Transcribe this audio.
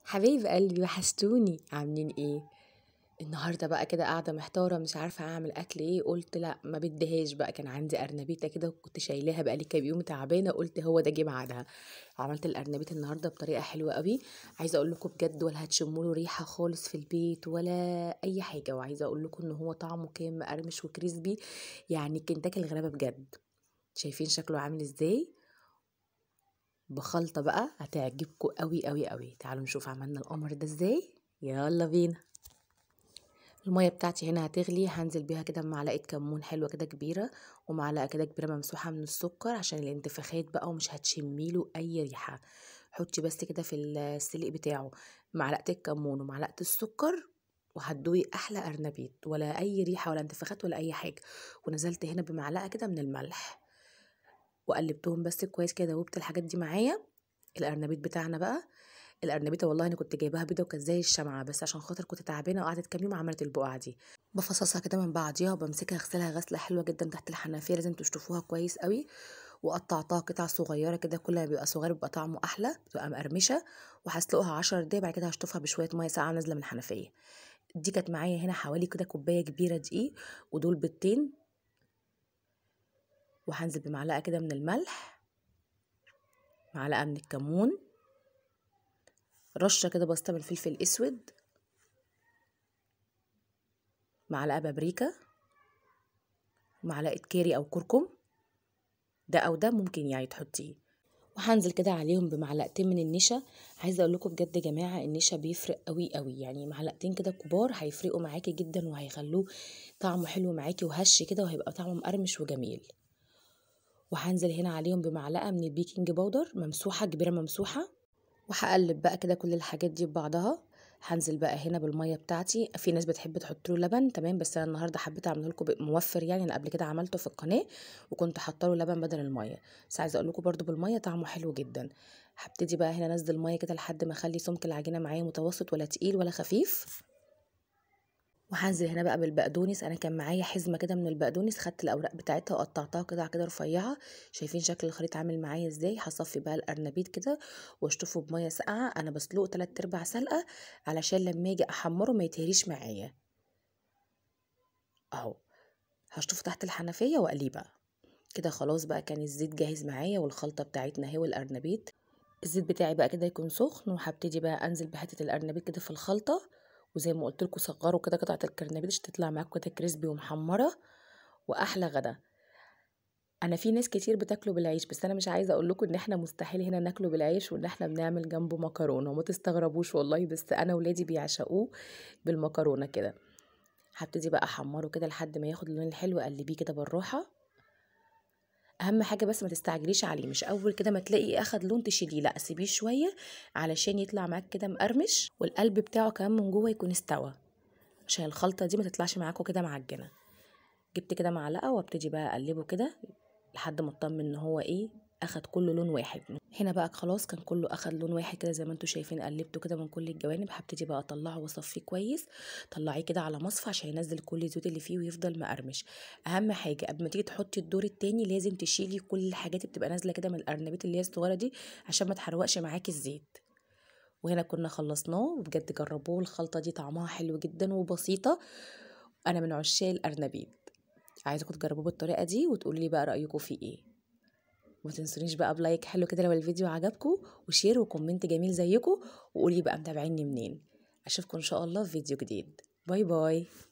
حبايب قلبي وحشتوني عاملين ايه النهارده بقى كده قاعده محتاره مش عارفه اعمل اكل ايه قلت لا ما بديهاش بقى كان عندي ارنبيته كده وكنت شايلاها بقى لي كام يوم تعبانه قلت هو ده جه ميعادها عملت الارنبيت النهارده بطريقه حلوه قوي عايزه اقول لكم بجد ولا هتشموا له ريحه خالص في البيت ولا اي حاجه وعايزه اقول لكم ان هو طعمه كان مقرمش وكريسبي يعني كنتاكي الغلابه بجد شايفين شكله عامل ازاي بخلطة بقى هتعجبكم قوي قوي قوي تعالوا نشوف عملنا القمر ده ازاي يلا بينا المية بتاعتي هنا هتغلي هنزل بيها كده بمعلقة كمون حلوة كده كبيرة ومعلقة كده كبيرة ممسوحة من السكر عشان الانتفاخات بقى ومش هتشميله أي ريحة حطي بس كده في السلق بتاعه معلقة الكمون ومعلقة السكر وهتدوقي أحلى أرنبيط ولا أي ريحة ولا انتفاخات ولا أي حاجة ونزلت هنا بمعلقة كده من الملح وقلبتهم بس كويس كده دوبت الحاجات دي معايا الارنبيط بتاعنا بقى الارنبيطه والله انا كنت جايباها بيضه وكانت زي الشمعه بس عشان خاطر كنت تعبانه وقعدت كام يوم عملت البقعه دي بفصصها كده من بعضيها وبمسكها اغسلها غسله حلوه جدا تحت الحنفيه لازم تشطفوها كويس قوي وقطعتها قطع صغيره كده كل ما بيبقى صغير بيبقى طعمه احلى بتبقى مقرمشه وهسلقها 10 دقايق بعد كده هشطفها بشويه ميه ساقعه نازله من الحنفيه دي كانت معايا هنا حوالي كده كوبايه كبيره دقيق ودول بيضتين وهنزل بمعلقه كده من الملح معلقه من الكمون رشه كده بسيطه من الفلفل الاسود معلقه بابريكا معلقه كاري او كركم ده او ده ممكن يعني تحطيه وهنزل كده عليهم بمعلقتين من النشا عايزه اقول لكم بجد يا جماعه النشا بيفرق قوي قوي يعني معلقتين كده كبار هيفرقوا معاكي جدا وهيخلوه طعمه حلو معاكي وهش كده وهيبقى طعمه مقرمش وجميل وهنزل هنا عليهم بمعلقه من البيكنج باودر ممسوحه كبيره ممسوحه وهقلب بقى كده كل الحاجات دي ببعضها هنزل بقى هنا بالميه بتاعتي في ناس بتحب تحط له لبن تمام بس انا النهارده حبيت اعمله لكم موفر يعني انا قبل كده عملته في القناه وكنت حاطه له لبن بدل الميه بس عايزه اقول لكم برده بالميه طعمه حلو جدا هبتدي بقى هنا انزل الميه كده لحد ما اخلي سمك العجينه معايا متوسط ولا تقيل ولا خفيف وهنزل هنا بقى بالبقدونس انا كان معايا حزمه كده من البقدونس خدت الاوراق بتاعتها وقطعتها كده كده رفيعه شايفين شكل الخليط عامل معايا ازاي هصفي بقى الارنبيط كده واشطفه بميه ساقعه انا بسلقه 3 ارباع سلقه علشان لما اجي احمره ما يتهريش معايا اهو هشطفه تحت الحنفيه واقليه بقى كده خلاص بقى كان الزيت جاهز معايا والخلطه بتاعتنا اهي والارنبيط الزيت بتاعي بقى كده يكون سخن وهبتدي بقى انزل بحته الارنبيط كده في الخلطه وزي ما قلت لكم صغروا كده قطعه الكرنبيش تطلع معاكم كده كريسبي ومحمره واحلى غدا انا في ناس كتير بتاكله بالعيش بس انا مش عايزه اقول لكم ان احنا مستحيل هنا ناكله بالعيش وان احنا بنعمل جنبه مكرونه وما تستغربوش والله بس انا ولادي بيعشقوه بالمكرونه كده هبتدي بقى احمره كده لحد ما ياخد اللون الحلو اقلبيه كده بالراحه اهم حاجه بس ما تستعجليش عليه مش اول كده ما تلاقي اخد لون تشيليه لا سيبيه شويه علشان يطلع معاك كده مقرمش والقلب بتاعه كمان من جوه يكون استوى عشان الخلطه دي ما تطلعش معاكوا كده معجنه جبت كده معلقه وابتدي بقى اقلبه كده لحد ما اطمن ان هو ايه اخد كله لون واحد هنا بقى خلاص كان كله اخد لون واحد كده زي ما انتم شايفين قلبته كده من كل الجوانب هبتدي بقى اطلعه واصفيه كويس طلعيه كده على مصفى عشان ينزل كل الزيوت اللي فيه ويفضل مقرمش اهم حاجه قبل ما تيجي تحطي الدور التاني لازم تشيلي كل الحاجات اللي بتبقى نازله كده من الارنبيط اللي هي الصغيره دي عشان ما تحرقش معاكي الزيت وهنا كنا خلصناه وبجد جربوه الخلطه دي طعمها حلو جدا وبسيطه انا من عشاق الارنبيط عايزاكم تجربوه بالطريقه دي وتقولوا لي بقى رايكم فيه ايه وما تنسونيش بقى بلايك حلو كده لو الفيديو عجبكم وشير وكومنت جميل زيكم وقولي بقى متابعيني منين اشوفكم ان شاء الله في فيديو جديد باي باي